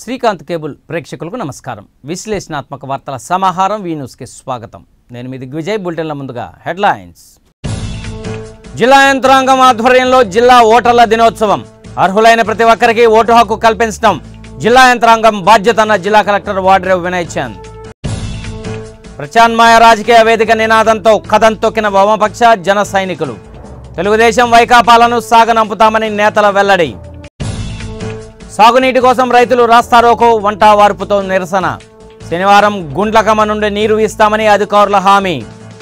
Srikanth cable ప్రేక్షకులకు నమస్కారం విశ్లేషణాత్మక వార్తల సమాహారం వీ న్యూస్కి స్వాగతం నేను మీ దిగ్విజయ్ బులెటిన్ల ముందుగా హెడ్లైన్స్ జిల్లా యంత్రాంగం ఆధ్వర్యంలో జిల్లా ఓటర్ల దినోత్సవం అర్హులైన ప్రతి ఒక్కరికి ఓటు హక్కు కల్పించడం జిల్లా యంత్రాంగం బాధ్యత అన్న జిల్లా కలెక్టర్ వాడ్రేవ్ వినయ్ చంద్ ప్రత్యామ్నాయ రాజకీయ వేదిక నినాదంతో కథం తొక్కిన వామపక్ష జన సైనికులు తెలుగుదేశం వైకాపాలను సాగనంపుతామని నేతల వెల్లడి సాగునీటి కోసం రైతులు రాస్తారోకో వంట వార్పుతో నిరసన శనివారం గుండ్లకమ్మ నుండి నీరు ఇస్తామని అధికారుల హామీ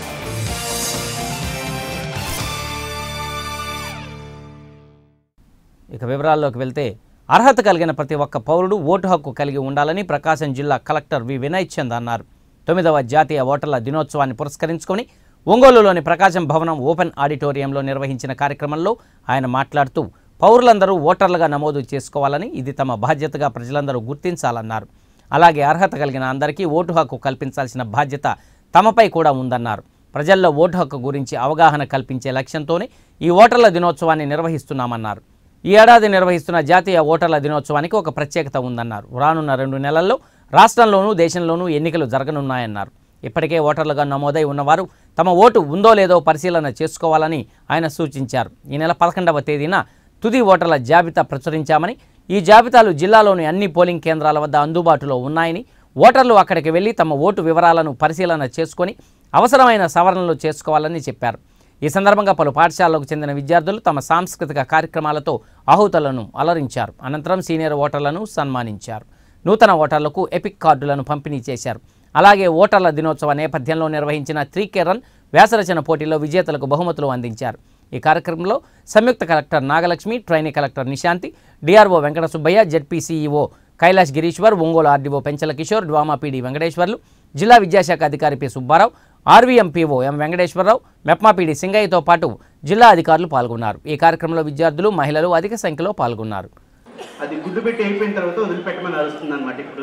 ఇక వివరాల్లోకి వెళ్తే అర్హత కలిగిన ప్రతి ఒక్క పౌరుడు ఓటు హక్కు కలిగి ఉండాలని ప్రకాశం జిల్లా కలెక్టర్ వి వినయ్ చంద్ అన్నారు తొమ్మిదవ జాతీయ ఓటర్ల దినోత్సవాన్ని పురస్కరించుకొని ఒంగోలులోని ప్రకాశం భవనం ఓపెన్ ఆడిటోరియంలో నిర్వహించిన కార్యక్రమంలో ఆయన మాట్లాడుతూ పౌరులందరూ ఓటర్లుగా నమోదు చేసుకోవాలని ఇది తమ బాధ్యతగా ప్రజలందరూ గుర్తించాలన్నారు అలాగే అర్హత కలిగిన అందరికీ ఓటు హక్కు కల్పించాల్సిన బాధ్యత తమపై కూడా ఉందన్నారు ప్రజల్లో ఓటు హక్కు గురించి అవగాహన కల్పించే లక్ష్యంతోనే ఈ ఓటర్ల దినోత్సవాన్ని నిర్వహిస్తున్నామన్నారు ఈ ఏడాది నిర్వహిస్తున్న జాతీయ ఓటర్ల దినోత్సవానికి ఒక ప్రత్యేకత ఉందన్నారు రానున్న రెండు నెలల్లో రాష్ట్రంలోనూ దేశంలోనూ ఎన్నికలు జరగనున్నాయన్నారు ఇప్పటికే ఓటర్లుగా నమోదై ఉన్నవారు తమ ఓటు ఉందో లేదో పరిశీలన చేసుకోవాలని ఆయన సూచించారు ఈ నెల పదకొండవ తేదీన తుది ఓటర్ల జాబితా ప్రచురించామని ఈ జాబితాలు జిల్లాలోని అన్ని పోలింగ్ కేంద్రాల వద్ద అందుబాటులో ఉన్నాయని ఓటర్లు అక్కడికి వెళ్లి తమ ఓటు వివరాలను పరిశీలన చేసుకొని అవసరమైన సవరణలు చేసుకోవాలని చెప్పారు ఈ సందర్భంగా పలు పాఠశాలలకు చెందిన విద్యార్థులు తమ సాంస్కృతిక కార్యక్రమాలతో ఆహుతులను అలరించారు అనంతరం సీనియర్ ఓటర్లను సన్మానించారు నూతన ఓటర్లకు ఎపిక్ కార్డులను పంపిణీ చేశారు అలాగే ఓటర్ల దినోత్సవ నేపథ్యంలో నిర్వహించిన త్రీ కే రన్ వ్యాసరచన పోటీలో విజేతలకు బహుమతులు అందించారు ఈ కార్యక్రమంలో సంయుక్త collector Nagalakshmi trainee collector Nishanthi DRO Venkata Subbaiah ZP CEO Kailash Gireeshwar Ongole RDO Penchala Kishore DWAMA PD Venkateswarlu జిల్లా విద్యాశాఖ అధికారి P Subbarao RVM PO M Venkateswararao MEPMA PD సింగయ్యతో పాటు జిల్లా అధికారులు పాల్గొన్నారు ఈ కార్యక్రమంలో విద్యార్థులు మహిళలు అధిక సంఖ్యలో పాల్గొన్నారు అది గుడ్డు పెట్టి అయిపోయిన తర్వాత వదిలిపెట్టమని అరుస్తుంది అనమాట ఇప్పుడు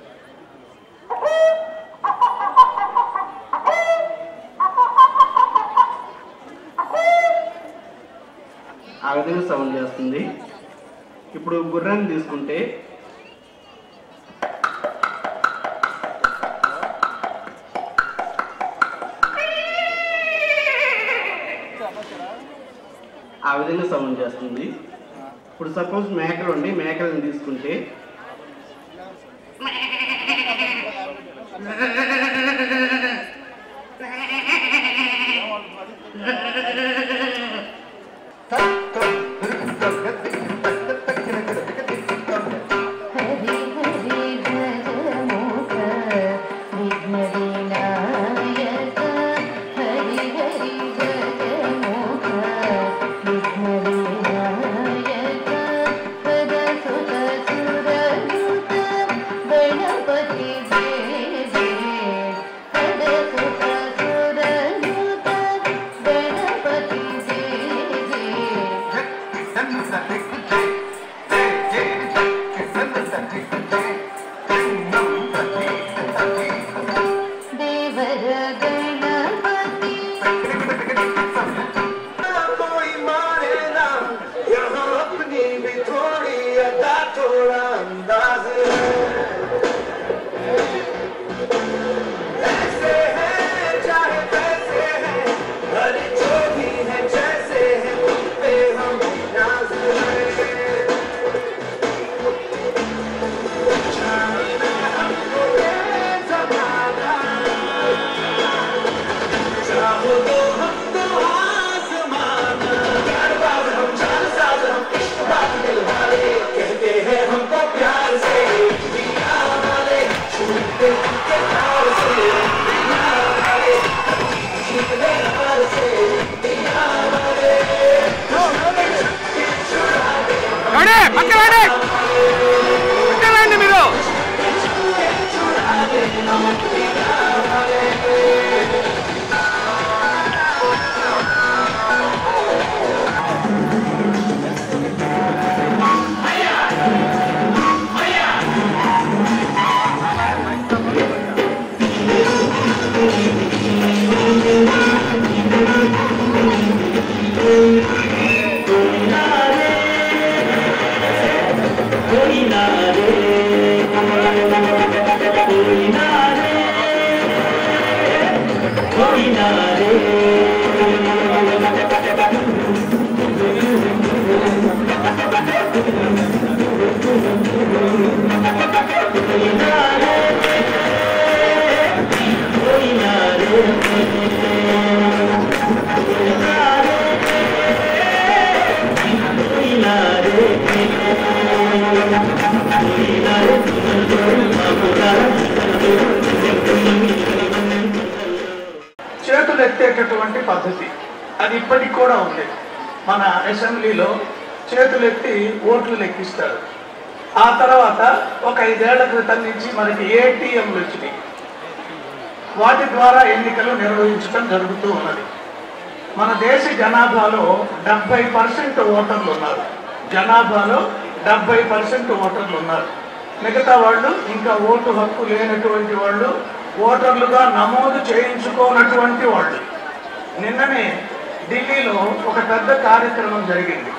ఆ విధంగా సౌండ్ చేస్తుంది ఇప్పుడు గుర్రాన్ని తీసుకుంటే ఆ విధంగా సౌండ్ చేస్తుంది ఇప్పుడు సపోజ్ మేకలు ఉండి మేకలను తీసుకుంటే హరి హరి జగముఖ విఘ్నవినాయక హరి హరి జగముఖ విఘ్నవినాయక పద సుత సురయుత గణపతి జయ జయ పద సుత సురయుత గణపతి అది ఇప్పటికి కూడా ఉంది మన అసెంబ్లీలో చేతులెత్తి ఓట్లు లెక్కిస్తారు ఆ తర్వాత ఒక ఐదేళ్ల క్రితం నుంచి మనకి ఏటీఎంలు వచ్చినాయి వాటి ద్వారా ఎన్నికలు నిర్వహించడం జరుగుతూ ఉన్నది మన దేశ జనాభాలో డెబ్బై పర్సెంట్ ఓటర్లు ఉన్నారు జనాభాలో డెబ్బై పర్సెంట్ ఓటర్లు ఉన్నారు మిగతా వాళ్ళు ఇంకా ఓటు హక్కు లేనటువంటి వాళ్ళు ఓటర్లుగా నమోదు చేయించుకోనటువంటి వాళ్ళు నిన్ననే ఢిల్లీలో ఒక పెద్ద కార్యక్రమం జరిగింది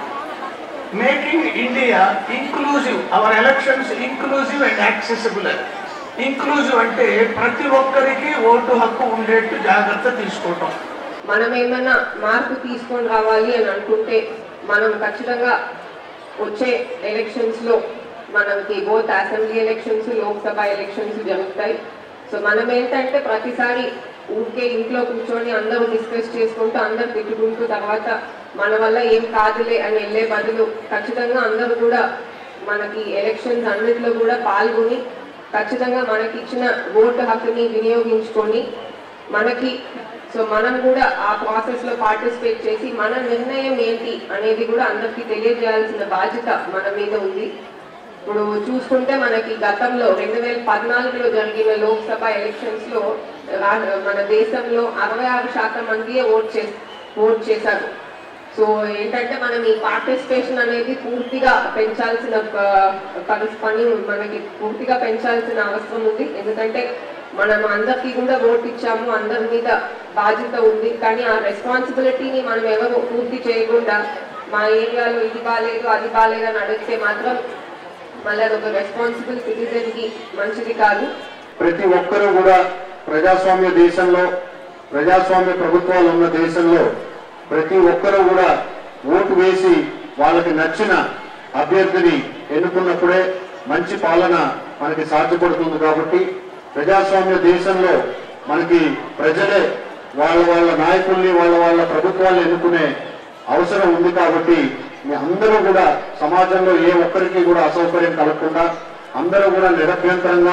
making India inclusive our elections inclusive and accessible inclusive అంటే ప్రతి ఒక్కరికి ఓటు హక్కు ఉండేట్టు జాగ్రత్త తీసుకోవటం మనం ఏమైనా మార్పు తీసుకొని రావాలి అని అనుకుంటే మనం ఖచ్చితంగా వచ్చే ఎలక్షన్స్ లో మనకి both assembly elections Lok Sabha elections జరుగుతాయి సో మనం ఏంటంటే ప్రతిసారి ఊరికే ఇంట్లో కూర్చొని అందరూ డిస్కస్ చేసుకుంటూ అందరు తిట్టుకుంటూ తర్వాత మన వల్ల ఏం కాదులే అని వెళ్ళే బదులు ఖచ్చితంగా అందరూ కూడా మనకి ఎలక్షన్స్ అన్నిట్లో కూడా పాల్గొని ఖచ్చితంగా మనకి ఇచ్చిన ఓటు హక్కుని వినియోగించుకొని మనకి సో మనం కూడా ఆ ప్రాసెస్ లో పార్టిసిపేట్ చేసి మన నిర్ణయం ఏంటి అనేది కూడా అందరికీ తెలియజేయాల్సిన బాధ్యత మన మీద ఉంది ఇప్పుడు చూసుకుంటే మనకి గతంలో రెండు వేల పద్నాలుగులో జరిగిన లోక్సభ ఎలక్షన్స్ లో రా- మన దేశంలో అరవై ఆరు శాతం మంది ఓట్ చే ఓట్ చేశారు సో ఏంటంటే మనం ఈ పార్టిసిపేషన్ అనేది పూర్తిగా పెంచాల్సిన ప- పరి- పని మనకి పూర్తిగా పెంచాల్సిన అవసరం ఉంది ఎందుకంటే మనం అందరికీ కూడా ఓటు ఇచ్చాము అందరి మీద బాధ్యత ఉంది కానీ ఆ రెస్పాన్సిబిలిటీని మనం ఎవరు పూర్తి చేయకుండా మా ఏరియాలో ఇది బాగాలేదు అది బాగాలేదు అని అడిగితే మాత్రం మళ్ళీ అదొక రెస్పాన్సిబుల్ సిటిజన్ కి మంచిది కాదు ప్రతి ఒక్కరూ కూడా ప్రజాస్వామ్య దేశంలో ప్రజాస్వామ్య ప్రభుత్వాలు ఉన్న దేశంలో ప్రతి ఒక్కరూ కూడా ఓటు వేసి వాళ్ళకి నచ్చిన అభ్యర్థిని ఎన్నుకున్నప్పుడే మంచి పాలన మనకి సాధ్యపడుతుంది కాబట్టి ప్రజాస్వామ్య దేశంలో మనకి ప్రజలే వాళ్ళ వాళ్ళ నాయకుల్ని వాళ్ళ వాళ్ళ ప్రభుత్వాలను ఎన్నుకునే అవసరం ఉంది కాబట్టి మీ అందరూ కూడా సమాజంలో ఏ ఒక్కరికి కూడా అసౌకర్యం కలగకుండా అందరూ కూడా నిరభ్యంతరంగా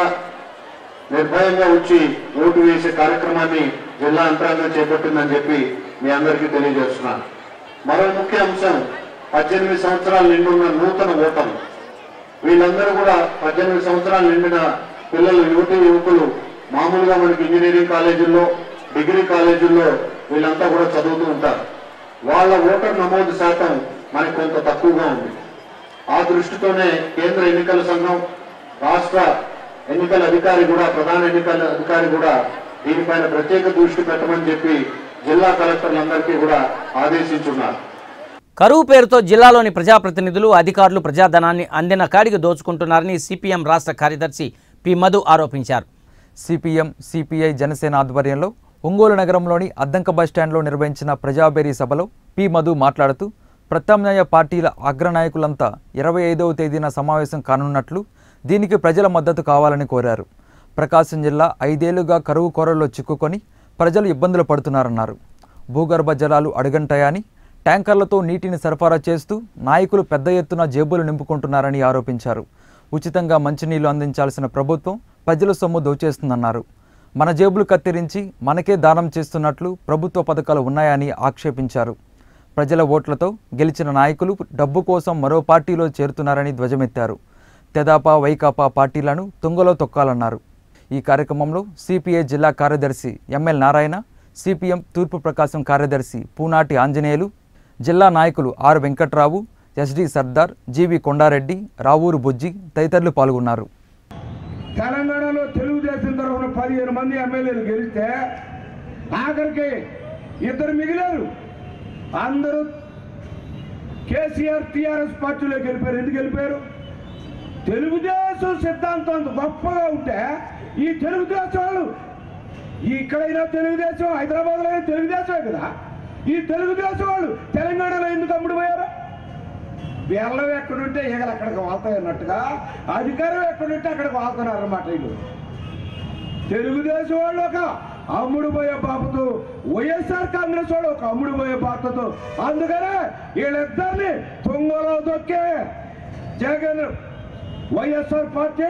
నిర్భయంగా వచ్చి ఓటు వేసే కార్యక్రమాన్ని జిల్లా యంత్రాంగం చేపట్టిందని చెప్పి మీ అందరికీ తెలియజేస్తున్నాను మరో ముఖ్య అంశం పద్దెనిమిది సంవత్సరాలు నిండున్న నూతన ఓటర్లు వీళ్ళందరూ కూడా పద్దెనిమిది సంవత్సరాలు నిండిన పిల్లలు యువతి యువకులు మామూలుగా మనకి ఇంజనీరింగ్ కాలేజీల్లో డిగ్రీ కాలేజీల్లో వీళ్ళంతా కూడా చదువుతూ ఉంటారు వాళ్ళ ఓటర్ నమోదు శాతం మనకి కొంత తక్కువగా ఉంది ఆ దృష్టితోనే కేంద్ర ఎన్నికల సంఘం రాష్ట్ర ఎన్నికల అధికారి కూడా ప్రధాన ఎన్నికల అధికారి కూడా దీనిపైన ప్రత్యేక దృష్టి పెట్టమని చెప్పి జిల్లా కలెక్టర్లందరికీ కూడా ఆదేశించున్నారు కరువు పేరుతో జిల్లాలోని ప్రజాప్రతినిధులు అధికారులు ప్రజాధనాన్ని అందిన కాడికి దోచుకుంటున్నారని సిపిఎం రాష్ట్ర కార్యదర్శి పి మధు ఆరోపించారు సిపిఎం సిపిఐ జనసేన ఆధ్వర్యంలో ఒంగోలు నగరంలోని అద్దంక బస్టాండ్లో నిర్వహించిన ప్రజాబేరీ సభలో పి మధు మాట్లాడుతూ ప్రత్యామ్నాయ పార్టీల అగ్రనాయకులంతా ఇరవై ఐదవ తేదీన సమావేశం కానున్నట్లు దీనికి ప్రజల మద్దతు కావాలని కోరారు ప్రకాశం జిల్లా ఐదేళ్లుగా కరువు కోరల్లో చిక్కుకొని ప్రజలు ఇబ్బందులు పడుతున్నారన్నారు భూగర్భ జలాలు అడుగంటాయని ట్యాంకర్లతో నీటిని సరఫరా చేస్తూ నాయకులు పెద్ద ఎత్తున జేబులు నింపుకుంటున్నారని ఆరోపించారు ఉచితంగా మంచినీళ్లు అందించాల్సిన ప్రభుత్వం ప్రజల సొమ్ము దోచేస్తుందన్నారు మన జేబులు కత్తిరించి మనకే దానం చేస్తున్నట్లు ప్రభుత్వ పథకాలు ఉన్నాయని ఆక్షేపించారు ప్రజల ఓట్లతో గెలిచిన నాయకులు డబ్బు కోసం మరో పార్టీలో చేరుతున్నారని ధ్వజమెత్తారు తెదాపా వైకాపా పార్టీలను తుంగలో తొక్కాలన్నారు ఈ కార్యక్రమంలో సిపిఐ జిల్లా కార్యదర్శి ఎంఎల్ నారాయణ సిపిఎం తూర్పు ప్రకాశం కార్యదర్శి పూనాటి ఆంజనేయులు జిల్లా నాయకులు R Venkatrao SD Sardar GV Kondareddy Ravuru Bujji తదితరులు పాల్గొన్నారు తెలంగాణలో తెలుగుదేశం తరఫున పదిహేను మంది ఎమ్మెల్యేలు గెలిస్తే ఆఖరికి ఇద్దరు మిగిలారు అందరూ కేసీఆర్ టీఆర్ఎస్ పార్టీలోకి వెళ్ళిపోయారు ఎందుకు వెళ్ళిపోయారు తెలుగుదేశం సిద్ధాంతం అంత గొప్పగా ఉంటే ఈ తెలుగుదేశం వాళ్ళు ఇక్కడైనా తెలుగుదేశం హైదరాబాద్లో అయినా తెలుగుదేశమే కదా ఈ తెలుగుదేశం వాళ్ళు తెలంగాణలో ఎందుకు అమ్ముడు పోయారు బెల్లం ఎక్కడుంటే ఈగలు అక్కడికి వాళ్తాయి అన్నట్టుగా అధికారం ఎక్కడుంటే అక్కడికి వాళ్తున్నారు అన్నమాట వీళ్ళు తెలుగుదేశం వాళ్ళు ఒక అమ్ముడు పోయే పాపతో వైఎస్ఆర్ కాంగ్రెస్ వాళ్ళు ఒక అమ్ముడు పోయే పాపతో అందుకనే వీళ్ళిద్దరిని తుంగలో దొక్కే జగన్ వైఎస్ఆర్ పార్టీ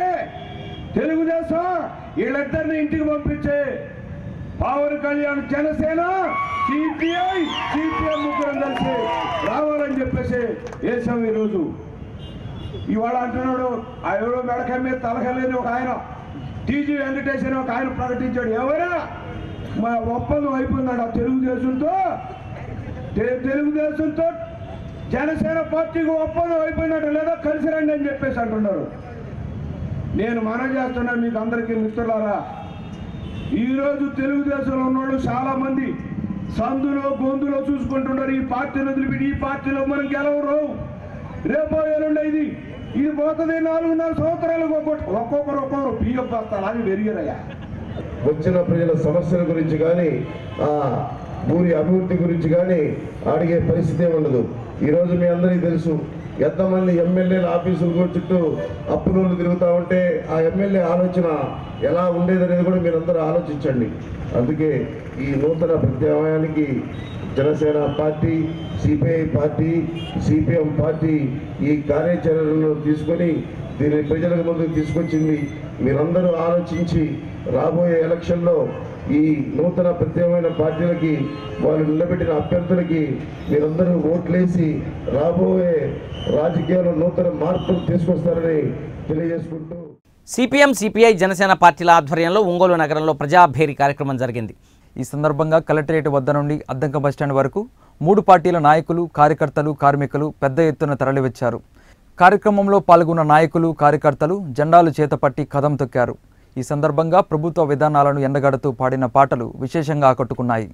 తెలుగుదేశం వీళ్ళిద్దరిని ఇంటికి పంపించే పవన్ కళ్యాణ్ జనసేన సిపిఐ సిపిఎం ముగ్గురం కలిసి రావాలని చెప్పేసి వేసాం ఈరోజు ఇవాళ అంటున్నాడు ఆ ఎవరో మెడకాయ మీద తలకలేని ఒక ఆయన టీజీ వెంకటేష్ అని ఒక ఆయన ప్రకటించాడు ఎవరా మా ఒప్పందం అయిపోయిందంట ఆ తెలుగుదేశంతో తె- తెలుగుదేశంతో జనసేన పార్టీకి ఒప్పందం అయిపోయిందంట లేదా కలిసి రండి అని చెప్పేసి అంటున్నారు నేను మనం చేస్తున్నా మీకు అందరికీ మిత్రులారా ఈరోజు తెలుగుదేశంలో ఉన్నోళ్ళు చాలా మంది సందులో గొంతులో చూసుకుంటున్నారు ఈ పార్టీని వదిలిపెట్టి ఈ పార్టీలో మనం గెలవరు రేపో ఎల్లుండి ఇది ఇది పోతుంది నాలుగున్నర సంవత్సరాలు ఒక్కొక్క- ఒక్కొక్కరు ఒక్కొక్కరు పిఎఫ్ వస్తారు అది పెరిగారయ్యా వచ్చిన ప్రజల సమస్యల గురించి కానీ ఆ ఊరి అభివృద్ధి గురించి కానీ అడిగే పరిస్థితి ఉండదు ఈరోజు మీ అందరికీ తెలుసు ఎంతమంది ఎమ్మెల్యేల ఆఫీసుల కూడా చుట్టూ అప్పులోళ్ళు తిరుగుతూ ఉంటే ఆ ఎమ్మెల్యే ఆలోచన ఎలా ఉండేదనేది కూడా మీరందరూ ఆలోచించండి అందుకే ఈ నూతన ప్రత్యామ్నాయానికి Janasena party CPI party CPM party ఈ కార్యాచరణను తీసుకొని దీన్ని ప్రజలకు ముందుకు తీసుకొచ్చింది మీరందరూ ఆలోచించి రాబోయే ఎలక్షన్లో ఈ నూతన ప్రత్యేకమైన పార్టీలకి వాళ్ళు నిలబెట్టిన అభ్యర్థులకి మీరందరూ ఓట్లేసి రాబోయే రాజకీయాల్లో నూతన మార్పులు తీసుకొస్తారని తెలియజేసుకుంటూ సిపిఎం సిపిఐ జనసేన పార్టీల ఆధ్వర్యంలో ఒంగోలు నగరంలో ప్రజాభేరి కార్యక్రమం జరిగింది ఈ సందర్భంగా కలెక్టరేట్ వద్ద నుండి అద్దంక బస్టాండ్ వరకు మూడు పార్టీల నాయకులు కార్యకర్తలు కార్మికులు పెద్ద ఎత్తున తరలివచ్చారు కార్యక్రమంలో పాల్గొన్న నాయకులు కార్యకర్తలు జెండాలు చేతపట్టి కదం తొక్కారు ఈ సందర్భంగా ప్రభుత్వ విధానాలను ఎండగడుతూ పాడిన పాటలు విశేషంగా ఆకట్టుకున్నాయి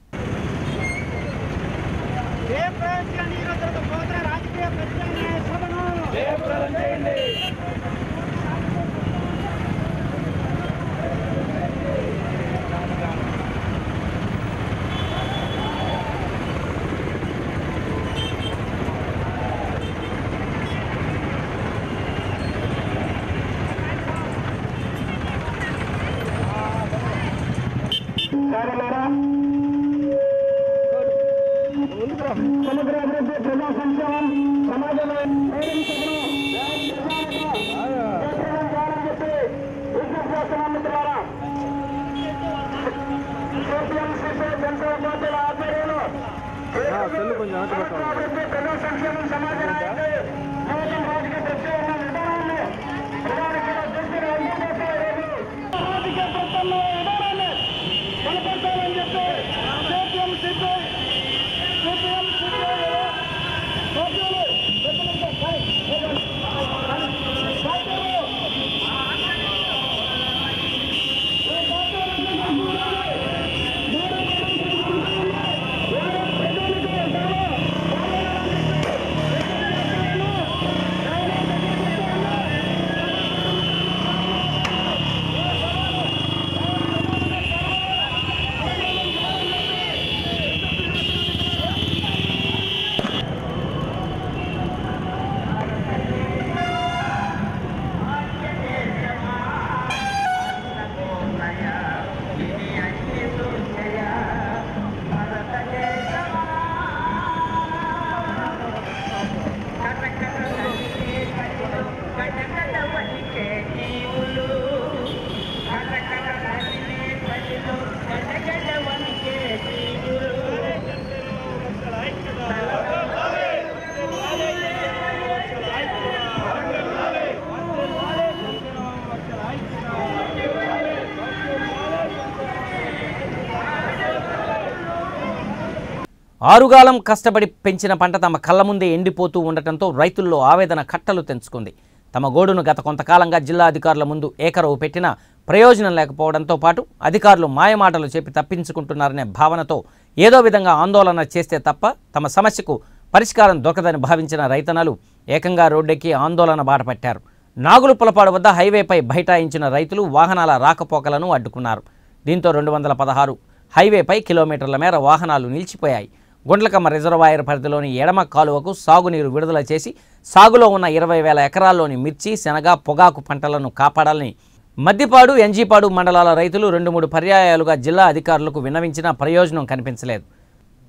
ఆరుగాలం కష్టపడి పెంచిన పంట తమ కళ్ళ ముందే ఎండిపోతూ ఉండటంతో రైతుల్లో ఆవేదన కట్టలు తెంచుకుంది తమ గోడును గత కొంతకాలంగా జిల్లా అధికారుల ముందు ఏకరవు పెట్టినా ప్రయోజనం లేకపోవడంతో పాటు అధికారులు మాయమాటలు చెప్పి తప్పించుకుంటున్నారనే భావనతో ఏదో విధంగా ఆందోళన చేస్తే తప్ప తమ సమస్యకు పరిష్కారం దొరకదని భావించిన రైతన్నలు ఏకంగా రోడ్డెక్కి ఆందోళన బాటపట్టారు నాగులు పులపాడు వద్ద హైవేపై బైఠాయించిన రైతులు వాహనాల రాకపోకలను అడ్డుకున్నారు దీంతో రెండు వందల పదహారు హైవేపై కిలోమీటర్ల మేర వాహనాలు నిలిచిపోయాయి గుండ్లకమ్మ రిజర్వాయర్ పరిధిలోని ఎడమ కాలువకు సాగునీరు విడుదల చేసి సాగులో ఉన్న ఇరవై వేల ఎకరాల్లోని మిర్చి శనగ పొగాకు పంటలను కాపాడాలని మద్దిపాడు ఎన్జీపాడు మండలాల రైతులు రెండు మూడు పర్యాయాలుగా జిల్లా అధికారులకు విన్నవించినా ప్రయోజనం కనిపించలేదు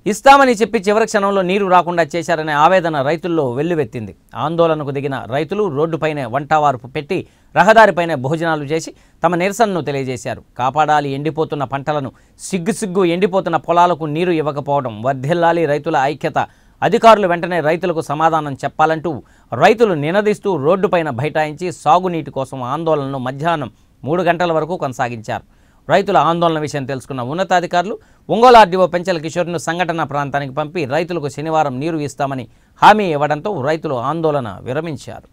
ఇస్తామని చెప్పి చివరి క్షణంలో నీరు రాకుండా చేశారనే ఆవేదన రైతుల్లో వెల్లువెత్తింది ఆందోళనకు దిగిన రైతులు రోడ్డుపైనే వంటవార్పు పెట్టి రహదారిపైనే భోజనాలు చేసి తమ నిరసనను తెలియజేశారు కాపాడాలి ఎండిపోతున్న పంటలను సిగ్గు సిగ్గు ఎండిపోతున్న పొలాలకు నీరు ఇవ్వకపోవడం వర్ధిల్లాలి రైతుల ఐక్యత అధికారులు వెంటనే రైతులకు సమాధానం చెప్పాలంటూ రైతులు నినదిస్తూ రోడ్డుపైన బైఠాయించి సాగునీటి కోసం ఆందోళనను మధ్యాహ్నం మూడు గంటల వరకు కొనసాగించారు రైతుల ఆందోళన విషయం తెలుసుకున్న ఉన్నతాధికారులు ఒంగోలు ఆర్డీఓ పెంచల కిషోర్ను సంఘటన ప్రాంతానికి పంపి రైతులకు శనివారం నీరు ఇస్తామని హామీ ఇవ్వడంతో రైతులు ఆందోళన విరమించారు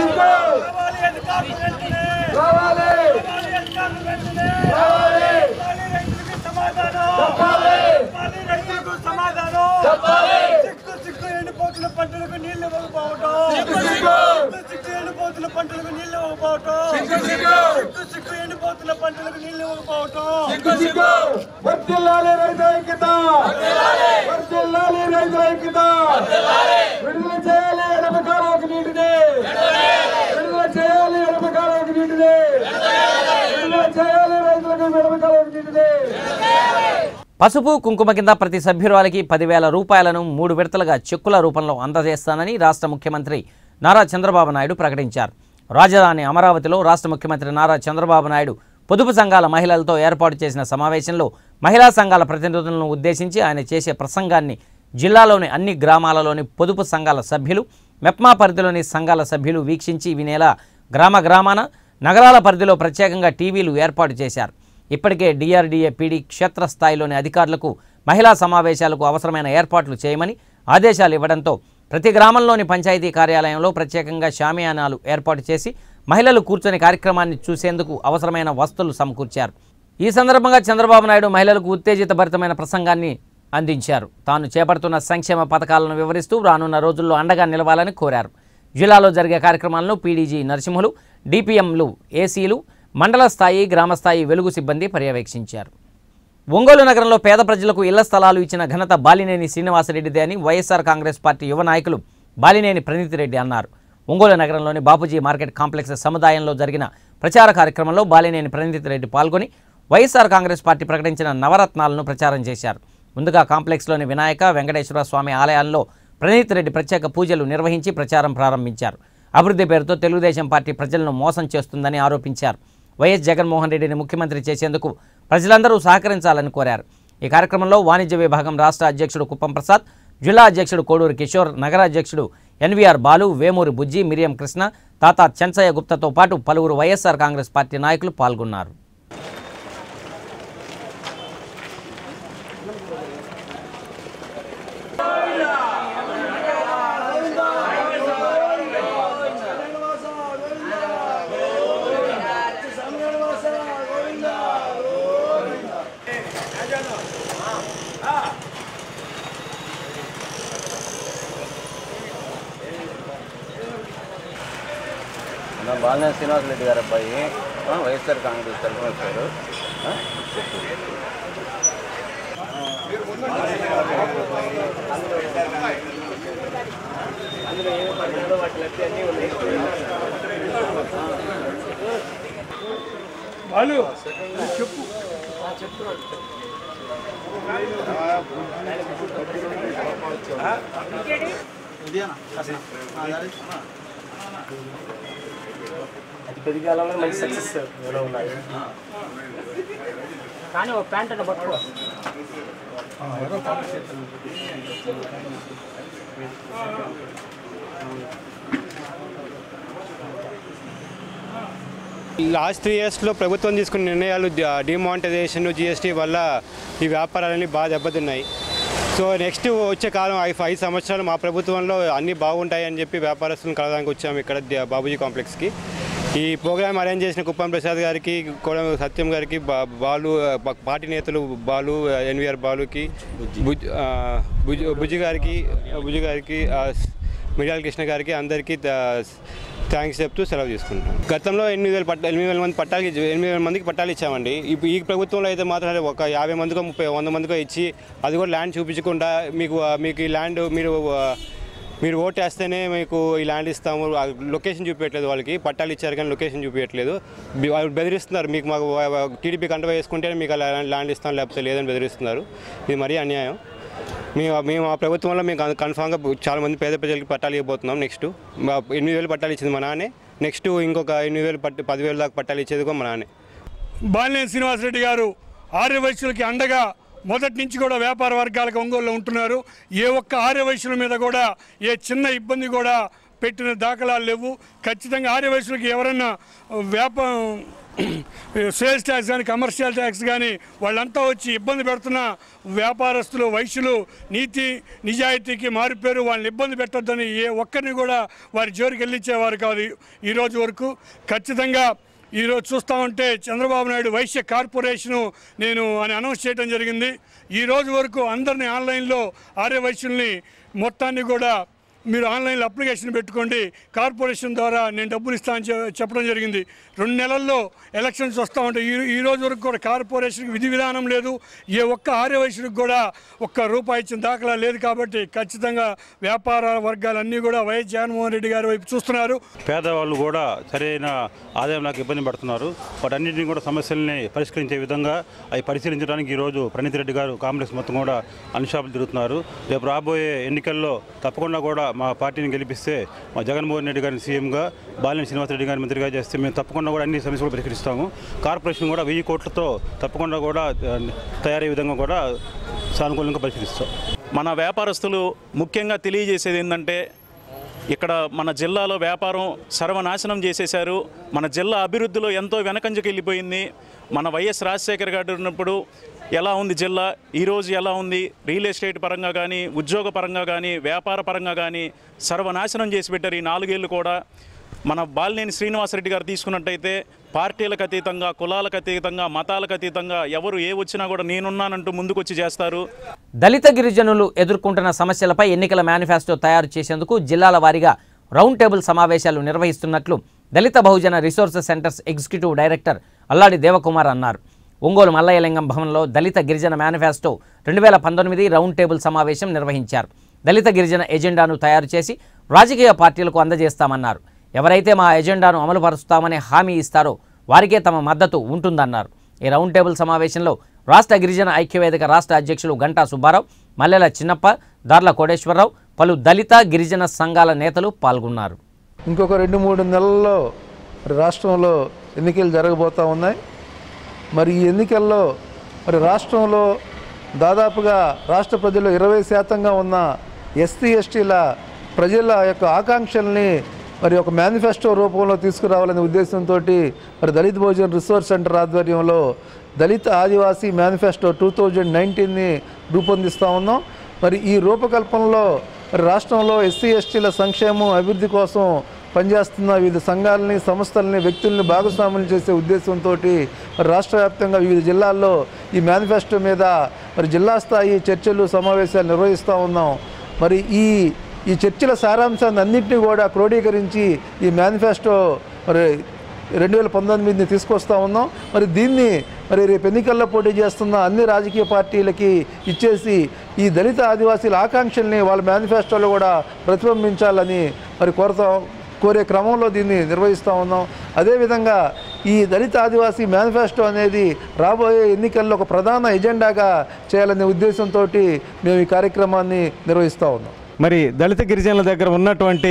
ఎండిపోతున్న పంటలకు నీళ్లు ఇవ్వకపోవటం సిక్కు ఎండిపోతున్న పంటలకు నీళ్లు ఇవ్వకపోవటం సిక్కు ఎండిపోతున్న పంటలకు నీళ్లు ఇవ్వకపోవటం వర్తిల్లాలి రైతు ఐక్యత వర్తిల్లాలి రైతు ఐక్యత విడుదల చేయాలి ఎడమకాలకు నీటిని విడుదల చేయాలి ఎడమకాలకు నీటిని విడుదల చేయాలి రైతులకు ఎడమకాలకు నీటిని పసుపు కుంకుమ కింద ప్రతి సభ్యురాలికి పదివేల రూపాయలను మూడు విడతలుగా చెక్కుల రూపంలో అందజేస్తానని రాష్ట్ర ముఖ్యమంత్రి నారా చంద్రబాబు నాయుడు ప్రకటించారు రాజధాని అమరావతిలో రాష్ట్ర ముఖ్యమంత్రి నారా చంద్రబాబు నాయుడు పొదుపు సంఘాల మహిళలతో ఏర్పాటు చేసిన సమావేశంలో మహిళా సంఘాల ప్రతినిధులను ఉద్దేశించి ఆయన చేసే ప్రసంగాన్ని జిల్లాలోని అన్ని గ్రామాలలోని పొదుపు సంఘాల సభ్యులు మెప్మా పరిధిలోని సంఘాల సభ్యులు వీక్షించి వినేలా గ్రామ గ్రామాన నగరాల పరిధిలో ప్రత్యేకంగా టీవీలు ఏర్పాటు చేశారు ఇప్పటికే డిఆర్డీఏ పీడీ క్షేత్రస్థాయిలోని అధికారులకు మహిళా సమావేశాలకు అవసరమైన ఏర్పాట్లు చేయమని ఆదేశాలు ఇవ్వడంతో ప్రతి గ్రామంలోని పంచాయతీ కార్యాలయంలో ప్రత్యేకంగా షామియానాలు ఏర్పాటు చేసి మహిళలు కూర్చొని కార్యక్రమాన్ని చూసేందుకు అవసరమైన వస్తువులు సమకూర్చారు ఈ సందర్భంగా చంద్రబాబు నాయుడు మహిళలకు ఉత్తేజితభరితమైన ప్రసంగాన్ని అందించారు తాను చేపడుతున్న సంక్షేమ పథకాలను వివరిస్తూ రానున్న రోజుల్లో అండగా నిలవాలని కోరారు జిల్లాలో జరిగే కార్యక్రమాలను పీడీజీ నరసింహులు డిపిఎంలు ఏసీలు మండల స్థాయి గ్రామ స్థాయి వెలుగు సిబ్బంది పర్యవేక్షించారు ఒంగోలు నగరంలో పేద ప్రజలకు ఇళ్ల స్థలాలు ఇచ్చిన ఘనత బాలినేని శ్రీనివాసరెడ్డిదే అని వైఎస్ఆర్ కాంగ్రెస్ పార్టీ యువ నాయకులు బాలినేని ప్రణీతిరెడ్డి అన్నారు ఒంగోలు నగరంలోని బాపూజీ మార్కెట్ కాంప్లెక్స్ సముదాయంలో జరిగిన ప్రచార కార్యక్రమంలో బాలినేని ప్రణీతిరెడ్డి పాల్గొని వైఎస్ఆర్ కాంగ్రెస్ పార్టీ ప్రకటించిన నవరత్నాలను ప్రచారం చేశారు ముందుగా కాంప్లెక్స్లోని వినాయక వెంకటేశ్వర స్వామి ఆలయాల్లో ప్రణీత్ రెడ్డి ప్రత్యేక పూజలు నిర్వహించి ప్రచారం ప్రారంభించారు అభివృద్ధి పేరుతో తెలుగుదేశం పార్టీ ప్రజలను మోసం చేస్తుందని ఆరోపించారు వైఎస్ జగన్మోహన్ రెడ్డిని ముఖ్యమంత్రి చేసేందుకు ప్రజలందరూ సహకరించాలని కోరారు ఈ కార్యక్రమంలో వాణిజ్య విభాగం రాష్ట్ర అధ్యక్షుడు కుప్పం ప్రసాద్ జిల్లా అధ్యక్షుడు కోడూరు కిషోర్ నగర అధ్యక్షుడు ఎన్వీఆర్ బాలు వేమూరి బుజ్జి మిరియం కృష్ణ తాత చెంచయ్య గుప్తాతో పాటు పలువురు వైఎస్ఆర్ కాంగ్రెస్ పార్టీ నాయకులు పాల్గొన్నారు నా బాలినేని శ్రీనివాసరెడ్డి గారి అబ్బాయి ఆ, వైఎస్ఆర్ కాంగ్రెస్ తరఫున వచ్చారు ఆ, చెప్పు లాస్ట్ త్రీ ఇయర్స్లో ప్రభుత్వం తీసుకున్న నిర్ణయాలు డిమానిటైజేషన్ జిఎస్టీ వల్ల ఈ వ్యాపారాలన్నీ బాగా దెబ్బతిన్నాయి సో నెక్స్ట్ వచ్చే కాలం ఐదు ఐదు సంవత్సరాలు మా ప్రభుత్వంలో అన్నీ బాగుంటాయి అని చెప్పి వ్యాపారస్తులను కలవడానికి వచ్చాము ఇక్కడ ద- బాబూజీ కాంప్లెక్స్కి ఈ ప్రోగ్రామ్ అరేంజ్ చేసిన కుప్పం ప్రసాద్ గారికి కోడం సత్యం గారికి బా- బాలు ప- పార్టీ నేతలు బాలు ఎన్వీఆర్ బాలుకి బుజ్ ఆ, బుజ్ బుజ్జి గారికి బుజ్జి గారికి ఆ, మిడియాల కృష్ణ గారికి అందరికీ థ్యాంక్స్ చెప్తూ సెలవు తీసుకుంటాం గతంలో ఎనిమిది వేల పట్ట ఎనిమిది వేల మంది పట్టాలు ఎనిమిది వేల మందికి పట్టాలు ఇచ్చామండి ఇప్పుడు ఈ ప్రభుత్వంలో అయితే మాత్రం ఒక యాభై మందికో ముప్పై వంద మందికో ఇచ్చి అది కూడా ల్యాండ్ చూపించకుండా మీకు ఆ, మీకు ఈ ల్యాండ్ మీరు ఆ, మీరు ఓటు వేస్తేనే మీకు ఈ ల్యాండ్ ఇస్తాము ఆ లొకేషన్ చూపించట్లేదు వాళ్ళకి పట్టాలు ఇచ్చారు కానీ లొకేషన్ చూపించట్లేదు బి- వాళ్ళు బెదిరిస్తున్నారు మీకు మాకు టీడీపీ కంట వేసుకుంటే మీకు ఆ ల్యాండ్ ల్యాండ్ ఇస్తాం లేకపోతే లేదని బెదిరిస్తున్నారు ఇది మరీ అన్యాయం మేము మేము ఆ ప్రభుత్వంలో మేము కన్- కన్ఫామ్గా చాలా మంది పేద ప్రజలకి పట్టాలు ఇవ్వబోతున్నాం నెక్స్ట్ మా ఎనిమిది వేలు పట్టాలు ఇచ్చింది మా నాన్నే నెక్స్ట్ ఇంకొక ఎనిమిది వేలు పట్టి పదివేలు దాకా పట్టాలు ఇచ్చేది కూడా మా నాన్నే బాలినేని శ్రీనివాసరెడ్డి గారు ఆర్యవైశ్యులకి అండగా మొదటి నుంచి కూడా వ్యాపార వర్గాలకు ఒంగోలులో ఉంటున్నారు ఏ ఒక్క ఆర్యవైశ్యుల మీద కూడా ఏ చిన్న ఇబ్బంది కూడా పెట్టిన దాఖలాలు లేవు ఖచ్చితంగా ఆర్యవైశ్యులకి ఎవరన్నా వ్యాప సేల్స్ ట్యాక్స్ కానీ కమర్షియల్ ట్యాక్స్ కానీ వాళ్ళంతా వచ్చి ఇబ్బంది పెడుతున్న వ్యాపారస్తులు వైశ్యులు నీతి నిజాయితీకి మారిపోయారు వాళ్ళని ఇబ్బంది పెట్టొద్దని ఏ ఒక్కరిని కూడా వారి జోరికి వెళ్ళించేవారు కాదు ఈ రోజు వరకు ఖచ్చితంగా ఈరోజు చూస్తూ ఉంటే చంద్రబాబు నాయుడు వైశ్య కార్పొరేషను నేను అని అనౌన్స్ చేయడం జరిగింది ఈ రోజు వరకు అందరినీ ఆన్లైన్లో ఆర్య వైశ్యుల్ని మొత్తాన్ని కూడా మీరు ఆన్లైన్లో అప్లికేషన్ పెట్టుకోండి కార్పొరేషన్ ద్వారా నేను డబ్బులు ఇస్తానని చె- చెప్పడం జరిగింది రెండు నెలల్లో ఎలక్షన్స్ వస్తూ ఉంటాయి ఈ ఈ రోజు వరకు కూడా కార్పొరేషన్కి విధి విధానం లేదు ఏ ఒక్క ఆర్య వైశ్యులకు కూడా ఒక్క రూపాయి ఇచ్చిన దాఖలా లేదు కాబట్టి ఖచ్చితంగా వ్యాపార వర్గాలన్నీ కూడా వైఎస్ జగన్మోహన్ రెడ్డి గారి వైపు చూస్తున్నారు పేదవాళ్ళు కూడా సరైన ఆదాయం నాకు ఇబ్బంది పడుతున్నారు వాటన్నింటినీ కూడా సమస్యల్ని పరిష్కరించే విధంగా అవి పరిశీలించడానికి ఈరోజు ప్రణీత్ రెడ్డి గారు కాంగ్రెస్ మొత్తం కూడా అన్ని షాపులు తిరుగుతున్నారు రేపు రాబోయే ఎన్నికల్లో తప్పకుండా కూడా మా పార్టీని గెలిపిస్తే మా జగన్మోహన్ రెడ్డి గారిని సీఎంగా బాలినేని శ్రీనివాసరెడ్డి గారిని మంత్రిగా చేస్తే మేము తప్పకుండా కూడా అన్ని సమస్యలు పరిష్కరిస్తాము కార్పొరేషన్ కూడా వెయ్యి కోట్లతో తప్పకుండా కూడా ఆ, తయారయ్యే విధంగా కూడా సానుకూలంగా పరిశీలిస్తాం మన వ్యాపారస్తులు ముఖ్యంగా తెలియజేసేది ఏంటంటే ఇక్కడ మన జిల్లాలో వ్యాపారం సర్వనాశనం చేసేశారు మన జిల్లా అభివృద్ధిలో ఎంతో వెనకంజకి వెళ్ళిపోయింది మన వైఎస్ రాజశేఖర్ గారు ఉన్నప్పుడు ఎలా ఉంది జిల్లా ఈరోజు ఎలా ఉంది రియల్ ఎస్టేట్ పరంగా కానీ ఉద్యోగ పరంగా కానీ వ్యాపార పరంగా కానీ సర్వనాశనం చేసి పెట్టారు ఈ నాలుగేళ్ళు కూడా మన బాలినేని శ్రీనివాసరెడ్డి గారు తీసుకున్నట్టయితే పార్టీలకు అతీతంగా కులాలకు అతీతంగా మతాలకు అతీతంగా ఎవరు ఏ వచ్చినా కూడా నేనున్నానంటూ ముందుకొచ్చి చేస్తారు దళిత గిరిజనులు ఎదుర్కొంటున్న సమస్యలపై ఎన్నికల మేనిఫెస్టో తయారు చేసేందుకు జిల్లాల వారీగా రౌండ్ టేబుల్ సమావేశాలు నిర్వహిస్తున్నట్లు Dalit Bahujan resources centres executive director Alladi Devakumar అన్నారు ఒంగోలు మల్లయ్యలింగం భవన్లో దళిత గిరిజన మేనిఫెస్టో రెండు వేల పంతొమ్మిది రౌండ్ టేబుల్ సమావేశం నిర్వహించారు దళిత గిరిజన ఎజెండాను తయారు చేసి రాజకీయ పార్టీలకు అందజేస్తామన్నారు ఎవరైతే మా ఎజెండాను అమలుపరుస్తామని హామీ ఇస్తారో వారికే తమ మద్దతు ఉంటుందన్నారు ఈ రౌండ్ టేబుల్ సమావేశంలో రాష్ట్ర గిరిజన ఐక్యవేదిక రాష్ట్ర అధ్యక్షులు గంటా సుబ్బారావు మల్లెల చిన్నప్ప దార్ల కోటేశ్వరరావు పలు దళిత గిరిజన సంఘాల నేతలు పాల్గొన్నారు ఇంకొక రెండు మూడు నెలల్లో మరి రాష్ట్రంలో ఎన్నికలు జరగబోతూ ఉన్నాయి మరి ఈ ఎన్నికల్లో మరి రాష్ట్రంలో దాదాపుగా రాష్ట్ర ప్రజలు ఇరవై శాతంగా ఉన్న ఎస్సీ ఎస్టీల ప్రజల యొక్క ఆకాంక్షల్ని మరి ఒక మేనిఫెస్టో రూపంలో తీసుకురావాలనే ఉద్దేశంతో మరి దళిత్ భోజన్ రిసోర్స్ సెంటర్ ఆధ్వర్యంలో Dalit Adivasi manifesto two thousand నైన్టీన్ని రూపొందిస్తూ ఉన్నాం మరి ఈ రూపకల్పనలో మరి రాష్ట్రంలో ఎస్సీ ఎస్టీల సంక్షేమం అభివృద్ధి కోసం పనిచేస్తున్న వివిధ సంఘాలని సంస్థలని వ్యక్తుల్ని భాగస్వాములు చేసే ఉద్దేశంతో మరి రాష్ట్ర వ్యాప్తంగా వివిధ జిల్లాల్లో ఈ మేనిఫెస్టో మీద మరి జిల్లా స్థాయి చర్చలు సమావేశాలు నిర్వహిస్తూ ఉన్నాం మరి ఈ ఈ చర్చల సారాంశాన్ని అన్నింటినీ కూడా క్రోడీకరించి ఈ మేనిఫెస్టో మరి రెండు వేల పంతొమ్మిదిని తీసుకొస్తా ఉన్నాం మరి దీన్ని మరి రేపు ఎన్నికల్లో పోటీ చేస్తున్న అన్ని రాజకీయ పార్టీలకి ఇచ్చేసి ఈ దళిత ఆదివాసీల ఆకాంక్షల్ని వాళ్ళ మేనిఫెస్టోలో కూడా ప్రతిబింబించాలని మరి కోరుతాం కోరే క్రమంలో దీన్ని నిర్వహిస్తూ ఉన్నాం అదేవిధంగా ఈ దళిత ఆదివాసీ మేనిఫెస్టో అనేది రాబోయే ఎన్నికల్లో ఒక ప్రధాన ఎజెండాగా చేయాలనే ఉద్దేశంతో మేము ఈ కార్యక్రమాన్ని నిర్వహిస్తూ ఉన్నాం మరి దళిత గిరిజనుల దగ్గర ఉన్నటువంటి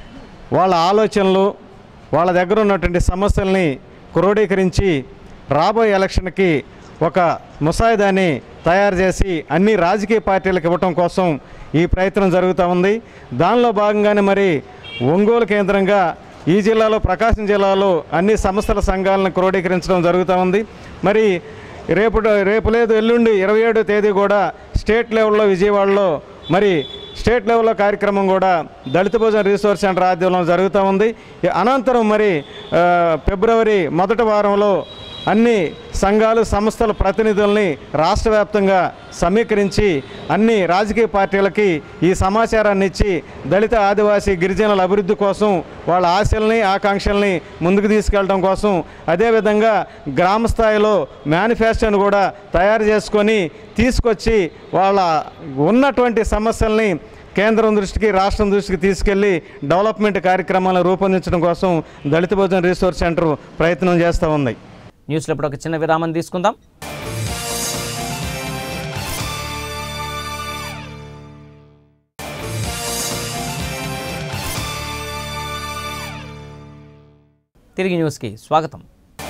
వాళ్ళ ఆలోచనలు వాళ్ళ దగ్గర ఉన్నటువంటి సమస్యల్ని క్రోడీకరించి రాబోయే ఎలక్షన్కి ఒక ముసాయిదాని తయారు చేసి అన్ని రాజకీయ పార్టీలకు ఇవ్వటం కోసం ఈ ప్రయత్నం జరుగుతూ ఉంది దానిలో భాగంగానే మరి ఒంగోలు కేంద్రంగా ఈ జిల్లాలో ప్రకాశం జిల్లాలో అన్ని సంస్థల సంఘాలను క్రోడీకరించడం జరుగుతూ ఉంది మరి రేపు రేపు లేదు ఎల్లుండి ఇరవై ఏడో తేదీ కూడా స్టేట్ లెవెల్లో విజయవాడలో మరి స్టేట్ లెవెల్లో కార్యక్రమం కూడా దళిత భోజన రీసోర్స్ సెంటర్ ఆధ్వర్యంలో జరుగుతూ ఉంది ఈ అనంతరం మరి ఆ, ఫిబ్రవరి మొదటి వారంలో అన్ని సంఘాలు సంస్థల ప్రతినిధుల్ని రాష్ట్ర వ్యాప్తంగా సమీకరించి అన్ని రాజకీయ పార్టీలకి ఈ సమాచారాన్ని ఇచ్చి దళిత ఆదివాసీ గిరిజనుల అభివృద్ధి కోసం వాళ్ళ ఆశల్ని ఆకాంక్షల్ని ముందుకు తీసుకెళ్ళడం కోసం అదేవిధంగా గ్రామ స్థాయిలో మేనిఫెస్టోను కూడా తయారు చేసుకొని తీసుకొచ్చి వాళ్ళ ఉన్నటువంటి సమస్యల్ని కేంద్రం దృష్టికి రాష్ట్రం దృష్టికి తీసుకెళ్లి డెవలప్మెంట్ కార్యక్రమాలను రూపొందించడం కోసం దళిత భోజన రీసోర్స్ సెంటర్ ప్రయత్నం చేస్తూ ఉంది న్యూస్లో ఇప్పుడు ఒక చిన్న విరామం తీసుకుందాం తిరిగి న్యూస్కి స్వాగతం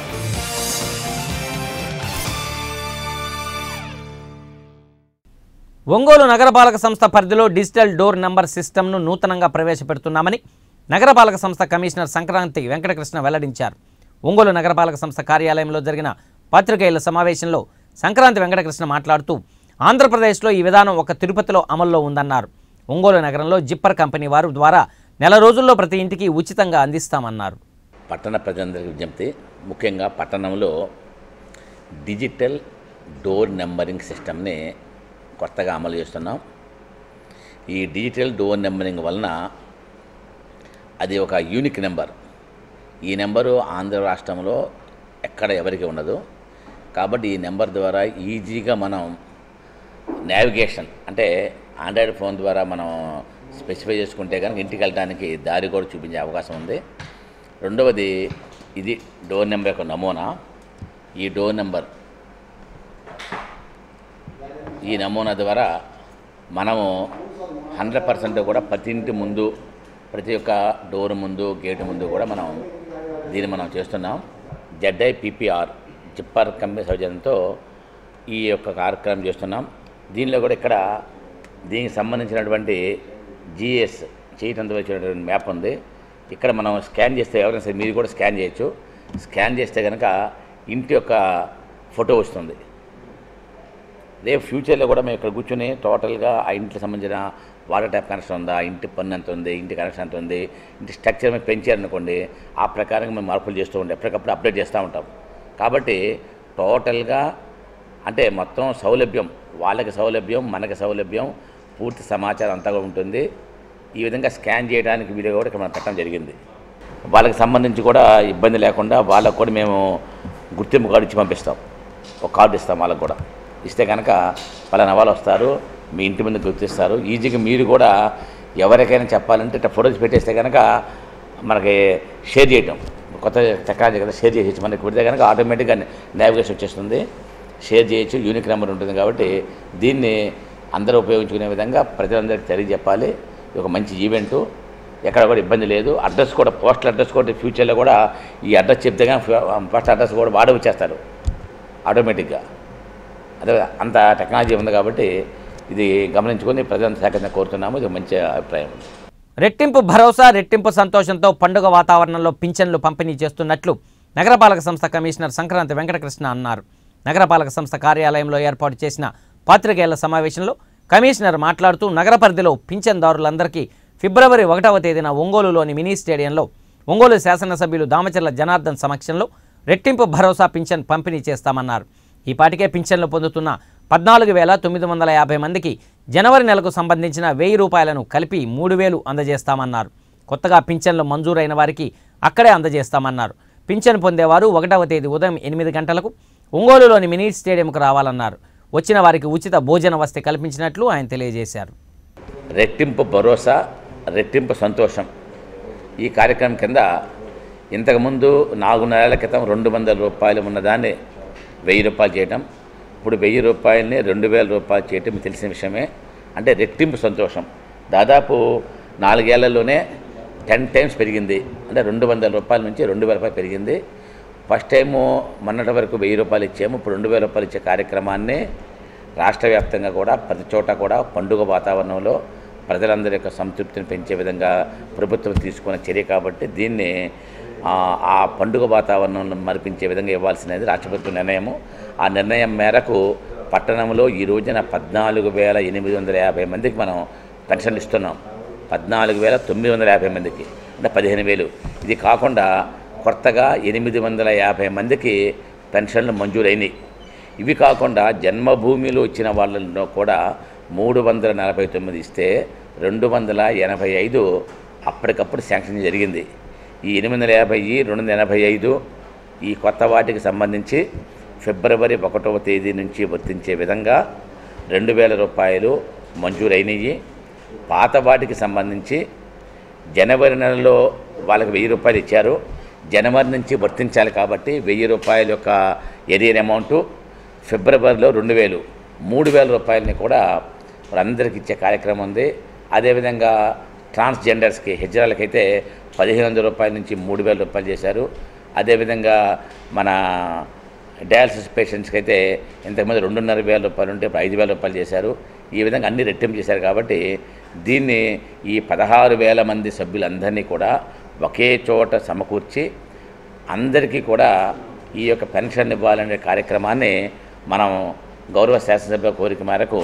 ఒంగోలు నగరపాలక సంస్థ పరిధిలో డిజిటల్ డోర్ నంబర్ సిస్టమ్ను నూతనంగా ప్రవేశపెడుతున్నామని నగరపాలక సంస్థ కమిషనర్ సంక్రాంతి వెంకటకృష్ణ వెల్లడించారు ఒంగోలు నగరపాలక సంస్థ కార్యాలయంలో జరిగిన పాత్రికేయుల సమావేశంలో సంక్రాంతి వెంకటకృష్ణ మాట్లాడుతూ ఆంధ్రప్రదేశ్లో ఈ విధానం ఒక తిరుపతిలో అమల్లో ఉందన్నారు ఒంగోలు నగరంలో జిప్పర్ కంపెనీ వారు ద్వారా నెల రోజుల్లో ప్రతి ఇంటికి ఉచితంగా అందిస్తామన్నారు పట్టణ ప్రజలందరికీ విజ్ఞప్తి ముఖ్యంగా పట్టణంలో డిజిటల్ డోర్ నెంబరింగ్ సిస్టమ్ని కొత్తగా అమలు చేస్తున్నాం ఈ డిజిటల్ డోర్ నెంబరింగ్ వలన అది ఒక యూనిక్ నెంబర్ ఈ నెంబరు ఆంధ్ర రాష్ట్రంలో ఎక్కడ ఎవరికి ఉండదు కాబట్టి ఈ నెంబర్ ద్వారా ఈజీగా మనం నావిగేషన్ అంటే ఆండ్రాయిడ్ ఫోన్ ద్వారా మనం స్పెసిఫై చేసుకుంటే కనుక ఇంటికి వెళ్ళడానికి దారి కూడా చూపించే అవకాశం ఉంది రెండవది ఇది డోర్ నెంబర్ యొక్క నమూనా ఈ డోర్ నెంబర్ ఈ నమూనా ద్వారా మనము హండ్రెడ్ పర్సెంట్ కూడా ప్రతి ఇంటి ముందు ప్రతి ఒక్క డోర్ ముందు గేటు ముందు కూడా మనం దీన్ని మనం చేస్తున్నాం జెడ్ఐ పిపిఆర్ జిప్పర్ కంపెనీ సౌజన్యంతో ఈ యొక్క కార్యక్రమం చేస్తున్నాం దీనిలో కూడా ఇక్కడ దీనికి సంబంధించినటువంటి జిఎస్ చేయటంతో వచ్చినటువంటి మ్యాప్ ఉంది ఇక్కడ మనం స్కాన్ చేస్తే ఎవరైనా సరే మీరు కూడా స్కాన్ చేయొచ్చు స్కాన్ చేస్తే కనుక ఇంటి యొక్క ఫోటో వస్తుంది రేపు ఫ్యూచర్లో కూడా మేము ఇక్కడ కూర్చొని టోటల్గా ఆ ఇంటికి సంబంధించిన వాటర్ ట్యాప్ కనెక్షన్ ఉందా ఇంటి పన్ను ఎంత ఉంది ఇంటి కనెక్షన్ ఎంత ఉంది ఇంటి స్ట్రక్చర్ మేము పెంచారనుకోండి ఆ ప్రకారంగా మేము మార్పులు చేస్తూ ఉంటాం ఎప్పటికప్పుడు అప్డేట్ చేస్తూ ఉంటాం కాబట్టి టోటల్గా అంటే మొత్తం సౌలభ్యం వాళ్ళకి సౌలభ్యం మనకి సౌలభ్యం పూర్తి సమాచారం అంతా కూడా ఉంటుంది ఈ విధంగా స్కాన్ చేయడానికి వీడియో కూడా ఇక్కడ మనం పెట్టడం జరిగింది వాళ్ళకి సంబంధించి కూడా ఇబ్బంది లేకుండా వాళ్ళకు కూడా మేము గుర్తింపు కార్డు ఇచ్చి పంపిస్తాం ఒక కార్డు ఇస్తాం వాళ్ళకు కూడా ఇస్తే కనుక పలానా వాళ్ళు వస్తారు మీ ఇంటి ముందు గుర్తిస్తారు ఈజీగా మీరు కూడా ఎవరికైనా చెప్పాలంటే ఇట్లా ఫొటోస్ పెట్టేస్తే కనుక మనకి షేర్ చేయటం కొత్త టెక్నాలజీ కదా షేర్ చేయొచ్చు మనకి పెడితే కనుక ఆటోమేటిక్గా నావిగేషన్ వచ్చేస్తుంది షేర్ చేయొచ్చు యూనిక్ నెంబర్ ఉంటుంది కాబట్టి దీన్ని అందరూ ఉపయోగించుకునే విధంగా ప్రజలందరికీ తెలియజెప్పాలి ఇది ఒక మంచి ఈవెంటు ఎక్కడ కూడా ఇబ్బంది లేదు అడ్రస్ కూడా పోస్టల్ అడ్రస్ కూడా ఫ్యూచర్లో కూడా ఈ అడ్రస్ చెప్తే కానీ ఫస్ట్ అడ్రస్ కూడా వాడే వచ్చేస్తారు ఆటోమేటిక్గా అదే అంత టెక్నాలజీ ఉంది కాబట్టి ఇది గమనించుకొని ప్రజలను సేకరణ కోరుతున్నాము ఇది మంచి అభిప్రాయం రెట్టింపు భరోసా రెట్టింపు సంతోషంతో పండుగ వాతావరణంలో పింఛన్లు పంపిణీ చేస్తున్నట్లు నగరపాలక సంస్థ కమిషనర్ సంక్రాంతి వెంకటకృష్ణ అన్నారు నగరపాలక సంస్థ కార్యాలయంలో ఏర్పాటు చేసిన పాత్రికేయుల సమావేశంలో కమిషనర్ మాట్లాడుతూ నగర పరిధిలో పింఛన్దారులందరికీ ఫిబ్రవరి ఒకటవ తేదీన ఒంగోలులోని మినీ స్టేడియంలో ఒంగోలు శాసనసభ్యులు దామచర్ల జనార్దన్ సమక్షంలో రెట్టింపు భరోసా పింఛన్ పంపిణీ చేస్తామన్నారు ఈ పాటికే పింఛన్లు పొందుతున్న పద్నాలుగు వేల తొమ్మిది వందల యాభై మందికి జనవరి నెలకు సంబంధించిన వెయ్యి రూపాయలను కలిపి మూడు వేలు అందజేస్తామన్నారు కొత్తగా పింఛన్లు మంజూరైన వారికి అక్కడే అందజేస్తామన్నారు పింఛన్ పొందేవారు ఒకటవ తేదీ ఉదయం ఎనిమిది గంటలకు ఒంగోలులోని మినీ స్టేడియంకు రావాలన్నారు వచ్చిన వారికి ఉచిత భోజన వసతి కల్పించినట్లు ఆయన తెలియజేశారు రెట్టింపు భరోసా రెట్టింపు సంతోషం ఈ కార్యక్రమం కింద ఇంతకుముందు నాలుగు నెలల క్రితం రెండు వందల రూపాయలు ఉన్నదాన్ని వెయ్యి రూపాయలు చేయటం ఇప్పుడు వెయ్యి రూపాయలని రెండు వేల రూపాయలు చేయటం మీకు తెలిసిన విషయమే అంటే రెట్టింపు సంతోషం దాదాపు నాలుగేళ్లలోనే టెన్ టైమ్స్ పెరిగింది అంటే రెండు వందల రూపాయల నుంచి రెండు వేల రూపాయలు పెరిగింది ఫస్ట్ టైము మొన్నటి వరకు వెయ్యి రూపాయలు ఇచ్చాము ఇప్పుడు రెండు వేల రూపాయలు ఇచ్చే కార్యక్రమాన్ని రాష్ట్ర వ్యాప్తంగా కూడా ప్రతి చోట కూడా పండుగ వాతావరణంలో ప్రజలందరి యొక్క సంతృప్తిని పెంచే విధంగా ప్రభుత్వం తీసుకున్న చర్య కాబట్టి దీన్ని ఆ, ఆ పండుగ వాతావరణంలో మరిపించే విధంగా ఇవ్వాల్సినది రాష్ట్ర ప్రభుత్వ నిర్ణయము ఆ నిర్ణయం మేరకు పట్టణంలో ఈ రోజున పద్నాలుగు వేల ఎనిమిది వందల యాభై మందికి మనం పెన్షన్లు ఇస్తున్నాం పద్నాలుగు వేల తొమ్మిది వందల యాభై మందికి అంటే పదిహేను వేలు ఇది కాకుండా కొత్తగా ఎనిమిది వందల యాభై మందికి పెన్షన్లు మంజూరైనవి ఇవి కాకుండా జన్మభూమిలో ఇచ్చిన వాళ్ళలో కూడా మూడు వందల నలభై తొమ్మిది ఇస్తే రెండు వందల ఎనభై ఐదు అప్పటికప్పుడు శాంక్షన్ జరిగింది ఈ ఎనిమిది వందల యాభై రెండు వందల ఎనభై ఐదు ఈ కొత్త వాటికి సంబంధించి ఫిబ్రవరి ఒకటవ తేదీ నుంచి వర్తించే విధంగా రెండు వేల రూపాయలు మంజూరైనవి పాత వాటికి సంబంధించి జనవరి నెలలో వాళ్ళకి వెయ్యి రూపాయలు ఇచ్చారు జనవరి నుంచి వర్తించాలి కాబట్టి వెయ్యి రూపాయల యొక్క ఎరియర్ అమౌంటు ఫిబ్రవరిలో రెండు వేలు మూడు వేల రూపాయలని కూడా వాళ్ళందరికీ ఇచ్చే కార్యక్రమం ఉంది అదేవిధంగా ట్రాన్స్జెండర్స్కి హెజ్రాలకైతే పదిహేను వందల రూపాయల నుంచి మూడు వేల రూపాయలు చేశారు అదేవిధంగా మన డయాలసిస్ పేషెంట్స్కి అయితే ఇంతకుముందు రెండున్నర వేల రూపాయలు ఉంటే ఇప్పుడు ఐదు వేల రూపాయలు చేశారు ఈ విధంగా అన్ని రెట్టింపు చేశారు కాబట్టి దీన్ని ఈ పదహారు వేల మంది సభ్యులందరినీ కూడా ఒకే చోట సమకూర్చి అందరికీ కూడా ఈ యొక్క పెన్షన్ ఇవ్వాలనే కార్యక్రమాన్ని మనం గౌరవ శాసనసభ కోరిక మేరకు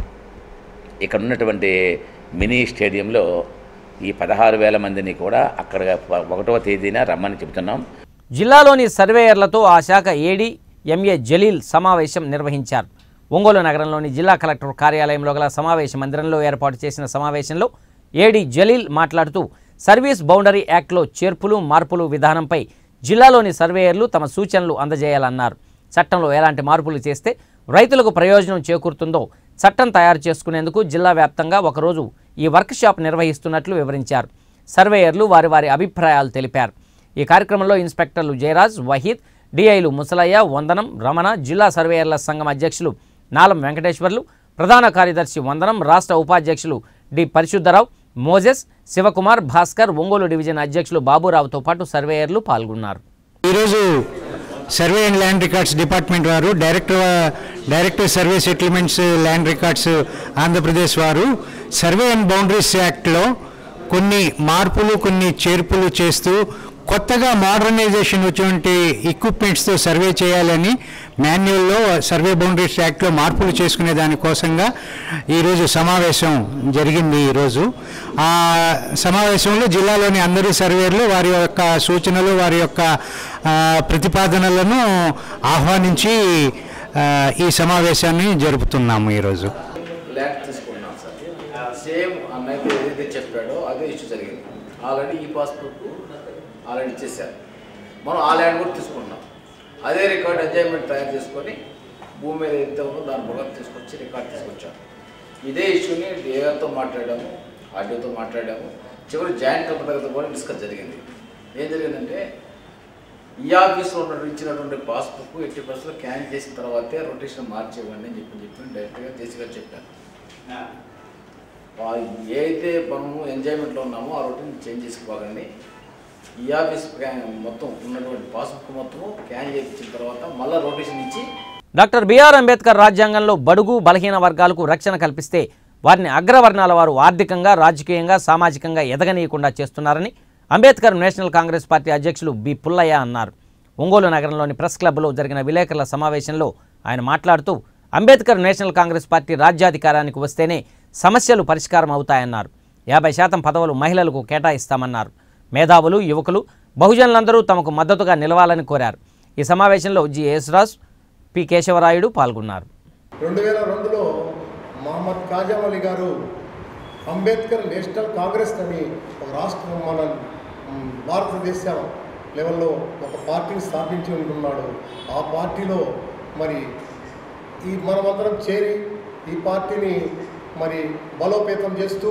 ఇక్కడ ఉన్నటువంటి మినీ స్టేడియంలో ఈ పదహారు వేల మందిని కూడా అక్కడ ఒకటవ తేదీన రమ్మని చెబుతున్నాం జిల్లాలోని సర్వేయర్లతో ఆ శాఖ ఏడీ ఎంఏ జలీల్ సమావేశం నిర్వహించారు ఒంగోలు నగరంలోని జిల్లా కలెక్టర్ కార్యాలయంలో గల సమావేశ మందిరంలో ఏర్పాటు చేసిన సమావేశంలో ఏడీ జలీల్ మాట్లాడుతూ సర్వీస్ బౌండరీ యాక్ట్లో చేర్పులు మార్పులు విధానంపై జిల్లాలోని సర్వేయర్లు తమ సూచనలు అందజేయాలన్నారు చట్టంలో ఎలాంటి మార్పులు చేస్తే రైతులకు ప్రయోజనం చేకూరుతుందో చట్టం తయారు చేసుకునేందుకు జిల్లా వ్యాప్తంగా ఒకరోజు ఈ వర్క్షాప్ నిర్వహిస్తున్నట్లు వివరించారు సర్వేయర్లు వారి వారి అభిప్రాయాలు తెలిపారు ఈ కార్యక్రమంలో ఇన్స్పెక్టర్లు జయరాజ్ వహీద్ డిఐలు ముసలయ్య వందనం రమణ జిల్లా సర్వేయర్ల సంఘం అధ్యక్షులు నాలం వెంకటేశ్వర్లు ప్రధాన కార్యదర్శి వందనం రాష్ట్ర ఉపాధ్యక్షులు డి పరిశుద్ధరావు మోజెస్ శివకుమార్ భాస్కర్ ఒంగోలు డివిజన్ అధ్యక్షులు బాబురావుతో పాటు సర్వేయర్లు పాల్గొన్నారు ఈరోజు survey and land records department వారు director director survey settlements land records Andhra Pradesh వారు సర్వే అండ్ బౌండరీస్ యాక్ట్లో కొన్ని మార్పులు కొన్ని చేర్పులు చేస్తూ కొత్తగా మోడర్నైజేషన్ వచ్చినటువంటి ఎక్విప్మెంట్స్తో సర్వే చేయాలని మాన్యువల్లో సర్వే బౌండరీస్ యాక్ట్లో మార్పులు చేసుకునే దానికోసంగా ఈరోజు సమావేశం జరిగింది ఈరోజు ఆ సమావేశంలో జిల్లాలోని అందరి సర్వేర్లు వారి యొక్క సూచనలు వారి యొక్క ఆ, ప్రతిపాదనలను ఆహ్వానించి ఆ, ఈ సమావేశాన్ని జరుపుతున్నాము ఈరోజు ల్యాండ్ తీసుకున్నాం సార్ సేమ్ అన్నైతే ఏదైతే చెప్పాడో అదే ఇష్యూ జరిగింది ఆల్రెడీ ఈ పాస్బుక్ ఆల్రెడీ ఇచ్చేసారు మనం ఆ ల్యాండ్ కూడా తీసుకున్నాం అదే రికార్డ్ ఎంజాయ్మెంట్ తయారు చేసుకొని భూమి మీద ఎంత ఉందో దాని ప్రకారం తీసుకొచ్చి రికార్డ్ తీసుకొచ్చాం ఇదే ఇష్యూని డిఏతో మాట్లాడాము ఆర్డీఓతో మాట్లాడాము చివరి జాయింట్ కలెక్టర్తో కూడా డిస్కస్ జరిగింది ఏం జరిగిందంటే ఈ ఆఫీస్లో ఉన్న ఇచ్చినటువంటి పాస్బుక్ ఎట్టి పరిస్థితుల్లో క్యాన్ చేసిన తర్వాతే రొటేషన్ మార్చేవ్వండి అని చెప్పి చెప్పి డైరెక్ట్గా జేసీ గారు చెప్పాను వా- ఏ అయితే మనము ఎంజాయ్మెంట్లో ఉన్నామో ఆ రొటీన్ చేంజ్ చేసుకోవాలని ఈ ఆఫీస్ క్యాన్ మొత్తం ఉన్నటువంటి పాస్బుక్ మొత్తము క్యాన్ చేయించిన తర్వాత మళ్ళీ రొటేషన్ ఇచ్చి డాక్టర్ బిఆర్ అంబేద్కర్ రాజ్యాంగంలో బడుగు బలహీన వర్గాలకు రక్షణ కల్పిస్తే వారిని అగ్రవర్ణాల వారు ఆర్థికంగా రాజకీయంగా సామాజికంగా ఎదగనీయకుండా చేస్తున్నారని అంబేద్కర్ నేషనల్ కాంగ్రెస్ పార్టీ అధ్యక్షులు బి పుల్లయ్య అన్నారు ఒంగోలు నగరంలోని ప్రెస్ క్లబ్లో జరిగిన విలేకరుల సమావేశంలో ఆయన మాట్లాడుతూ అంబేద్కర్ నేషనల్ కాంగ్రెస్ పార్టీ రాజ్యాధికారానికి వస్తేనే సమస్యలు పరిష్కారం అవుతాయన్నారు యాభై శాతం పదవులు మహిళలకు కేటాయిస్తామన్నారు మేధావులు యువకులు బహుజనులందరూ తమకు మద్దతుగా నిలవాలని కోరారు ఈ సమావేశంలో జి యేసురాజ్ పి కేశవరాయుడు పాల్గొన్నారు రెండు వేల రెండులో మహమ్మద్ కాజం అలీ గారు అంబేద్కర్ నేషనల్ కాంగ్రెస్ అని ఒక రాష్ట్రం మన మ్, భారతదేశం లెవెల్లో ఒక పార్టీని స్థాపించి ఉంటున్నాడు ఆ పార్టీలో మరి ఈ మనమందరం చేరి ఈ పార్టీని మరి బలోపేతం చేస్తూ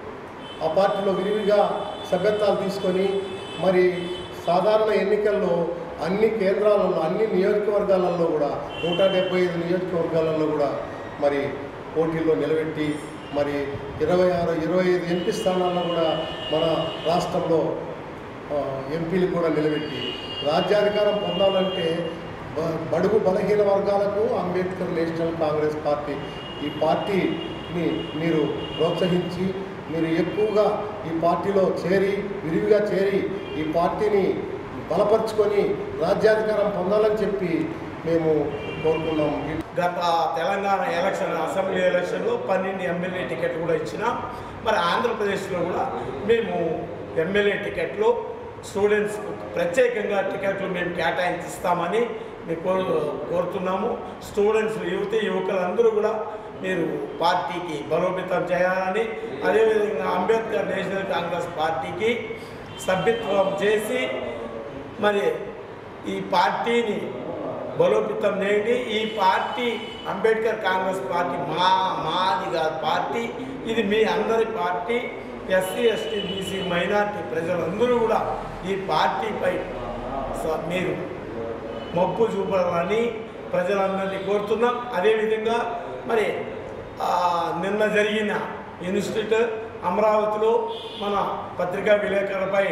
ఆ పార్టీలో విరివిగా సభ్యత్వాలు తీసుకొని మరి సాధారణ ఎన్నికల్లో అన్ని కేంద్రాలలో అన్ని నియోజకవర్గాలలో కూడా నూట డెబ్బై ఐదు నియోజకవర్గాలలో కూడా మరి పోటీల్లో నిలబెట్టి మరి ఇరవై ఆరు ఇరవై ఐదు ఎంపీ స్థానాల్లో కూడా మన రాష్ట్రంలో ఆ, ఎంపీలు కూడా నిలబెట్టి రాజ్యాధికారం పొందాలంటే బ- బడుగు బలహీన వర్గాలకు అంబేద్కర్ నేషనల్ కాంగ్రెస్ పార్టీ ఈ పార్టీని మీరు ప్రోత్సహించి మీరు ఎక్కువగా ఈ పార్టీలో చేరి విరివిగా చేరి ఈ పార్టీని బలపరుచుకొని రాజ్యాధికారం పొందాలని చెప్పి మేము కోరుకున్నాము గత తెలంగాణ ఎలక్షన్ అసెంబ్లీ ఎలక్షన్లో పన్నెండు ఎమ్మెల్యే టికెట్ కూడా ఇచ్చిన మరి ఆంధ్రప్రదేశ్లో కూడా మేము ఎమ్మెల్యే టికెట్లు స్టూడెంట్స్ ప్రత్యేకంగా టికెట్లు మేము కేటాయించిస్తామని మేము కోరు కోరుతున్నాము స్టూడెంట్స్ యువతి యువకులందరూ కూడా మీరు పార్టీకి బలోపేతం చేయాలని అదేవిధంగా అంబేద్కర్ నేషనల్ కాంగ్రెస్ పార్టీకి సభ్యత్వం చేసి మరి ఈ పార్టీని బలోపేతం చేయండి ఈ పార్టీ అంబేద్కర్ కాంగ్రెస్ పార్టీ మా మాది కాదు పార్టీ ఇది మీ అందరి party SC ST BC minority ప్రజలందరూ కూడా ఈ పార్టీపై స- మీరు మబ్బు చూపాలని ప్రజలందరినీ కోరుతున్నాం అదేవిధంగా మరి ఆ, నిన్న జరిగిన ఇన్స్టిట్యూట్ అమరావతిలో మన పత్రికా విలేకరులపై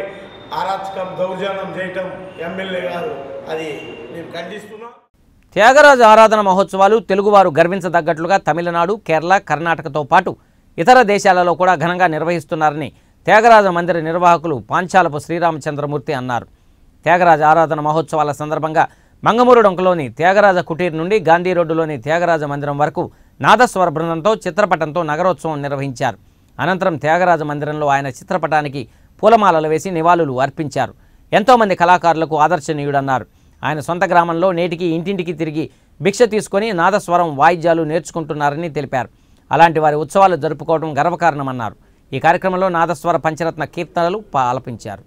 అరాచకం దౌర్జన్యం చేయటం ఎమ్మెల్యే గారు అది మేము ఖండిస్తున్నాం త్యాగరాజ ఆరాధన మహోత్సవాలు తెలుగువారు గర్వించదగ్గట్లుగా తమిళనాడు కేరళ కర్ణాటకతో పాటు ఇతర దేశాలలో కూడా ఘనంగా నిర్వహిస్తున్నారని త్యాగరాజ మందిర నిర్వాహకులు పాంచాలపు శ్రీరామచంద్రమూర్తి అన్నారు త్యాగరాజ ఆరాధన మహోత్సవాల సందర్భంగా మంగమూరుడొంకలోని త్యాగరాజ కుటీర్ నుండి గాంధీ రోడ్డులోని త్యాగరాజ మందిరం వరకు నాదస్వర బృందంతో చిత్రపటంతో నగరోత్సవం నిర్వహించారు అనంతరం త్యాగరాజ మందిరంలో ఆయన చిత్రపటానికి పూలమాలలు వేసి నివాళులు అర్పించారు ఎంతోమంది కళాకారులకు ఆదర్శనీయుడన్నారు ఆయన సొంత గ్రామంలో నేటికి ఇంటింటికి తిరిగి భిక్ష తీసుకొని నాదస్వరం వాయిద్యాలు నేర్చుకుంటున్నారని తెలిపారు అలాంటి వారి ఉత్సవాలు జరుపుకోవడం గర్వకారణమన్నారు ఈ కార్యక్రమంలో నాదస్వర పంచరత్న కీర్తనలు పా- ఆలపించారు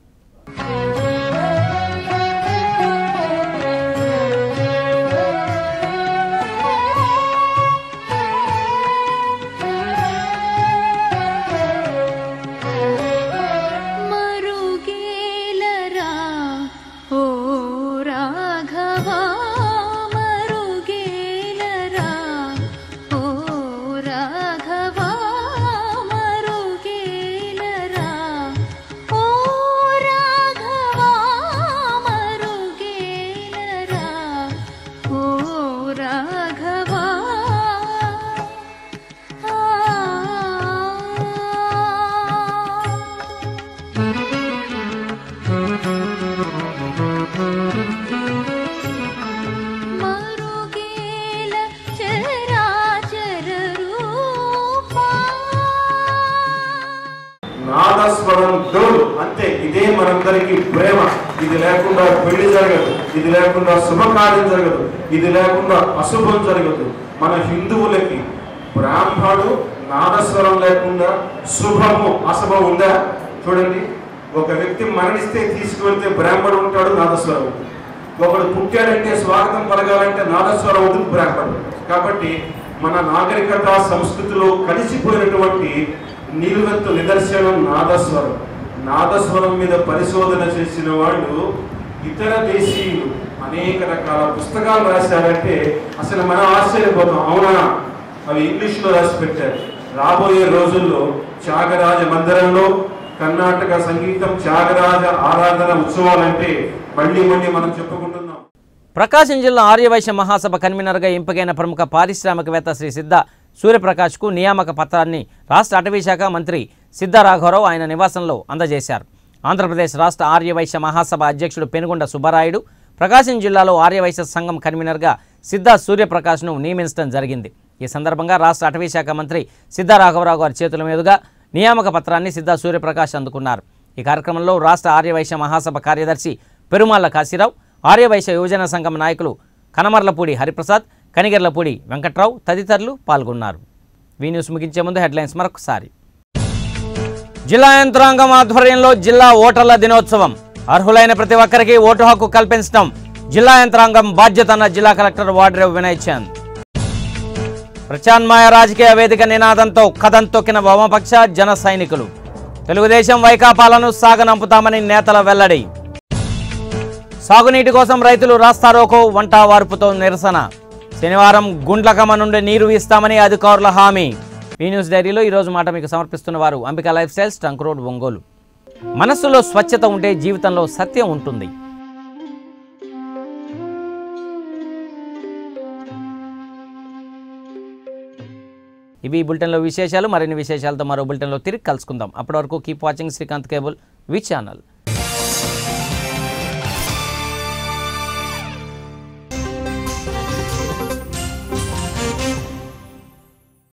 మరుగేలరా ఓ రాఘవా మరుగేలరా ఓ రాఘవా మరుగేలరా ఓ రాఘవా మరుగేలరా ఓ రాఘవా మరుగేల చరాచర రూపా నాదస్వరం డోలు అంతే ఇదే మనందరికీ ప్రేమ ఇది లేకుండా పెళ్లి జరగదు ఇది లేకుండా శుభకార్యం జరగదు ఇది లేకుండా అశుభం జరగదు మన హిందువులకి బ్రాహ్మడు నాదస్వరం లేకుండా శుభము అశుభం ఉందా చూడండి ఒక వ్యక్తి మరణిస్తే తీసుకువెళ్తే బ్రాహ్మడు ఉంటాడు నాదస్వరం ఉంటుంది. ఒకడు పుట్టాడంటే స్వాగతం పలగాలంటే నాదస్వరం ఉంటుంది బ్రాహ్మణుడు కాబట్టి మన నాగరికత సంస్కృతిలో కలిసిపోయినటువంటి నిలువెత్తు నిదర్శనం నాదస్వరం నాదస్వరం మీద పరిశోధన చేసిన వాళ్ళు ఇతర దేశీయులు అనేక రకాల పుస్తకాలు రాశారంటే అసలు మనం ఆశ్చర్యపోతాం అవునా అవి ఇంగ్లీష్లో రాసి పెట్టారు రాబోయే రోజుల్లో త్యాగరాజ మందిరంలో కర్ణాటక సంగీతం త్యాగరాజ ఆరాధన ఉత్సవాలంటే మళ్ళీ మళ్ళీ మనం చెప్పుకుంటున్నాం ప్రకాశం జిల్లా ఆర్యవైశ్య మహాసభ కన్వీనర్గా ఎంపికైన ప్రముఖ పారిశ్రామికవేత్త శ్రీ సిద్ధ సూర్యప్రకాష్కు నియామక పత్రాన్ని రాష్ట్ర అటవీ శాఖ మంత్రి సిద్ధ రాఘవరావు ఆయన నివాసంలో అందజేశారు ఆంధ్రప్రదేశ్ రాష్ట్ర ఆర్యవైశ్య మహాసభ అధ్యక్షుడు పెనుగొండ సుబ్బరాయుడు ప్రకాశం జిల్లాలో ఆర్యవైశ్య సంఘం కన్వీనర్గా సిద్ధ సూర్యప్రకాష్ను నియమించడం జరిగింది ఈ సందర్భంగా రాష్ట్ర అటవీ శాఖ మంత్రి సిద్ధ రాఘవరావు గారి చేతుల మీదుగా నియామక పత్రాన్ని సిద్ధ సూర్యప్రకాష్ అందుకున్నారు ఈ కార్యక్రమంలో రాష్ట్ర ఆర్యవైశ్య మహాసభ కార్యదర్శి పెరుమాళ్ల కాశీరావు ఆర్యవైశ్య యువజన సంఘం నాయకులు కనమర్లపూడి హరిప్రసాద్ కనిగెర్లపూడి వెంకట్రావు తదితరులు పాల్గొన్నారు వీ న్యూస్ ముగించే ముందు హెడ్లైన్స్ మరొకసారి జిల్లా యంత్రాంగం ఆధ్వర్యంలో జిల్లా ఓటర్ల దినోత్సవం అర్హులైన ప్రతి ఒక్కరికి ఓటు హక్కు కల్పించడం జిల్లా యంత్రాంగం బాధ్యత అన్న జిల్లా కలెక్టర్ వాడ్రేవ్ వినయ్ చంద్ ప్రత్యామ్నాయ రాజకీయ వేదిక నినాదంతో కథం తొక్కిన వామపక్ష జన సైనికులు తెలుగుదేశం వైకాపాలను సాగనంపుతామని నేతల వెల్లడి సాగునీటి కోసం రైతులు రాస్తారోకో వంట వార్పుతో నిరసన శనివారం గుండ్లకమ్మ నుండి నీరు ఇస్తామని అధికారుల హామీ ఈ న్యూస్ డైరీలో ఈరోజు మాట మీకు సమర్పిస్తున్న వారు Ambika lifestyles trunk road Ongole మనస్సులో స్వచ్ఛత ఉంటే జీవితంలో సత్యం ఉంటుంది ఇవి ఈ బులెటిన్లో విశేషాలు మరిన్ని విశేషాలతో మరో బులెటిన్లో తిరిగి కలుసుకుందాం అప్పటి వరకు keep watching Srikanth cable V channel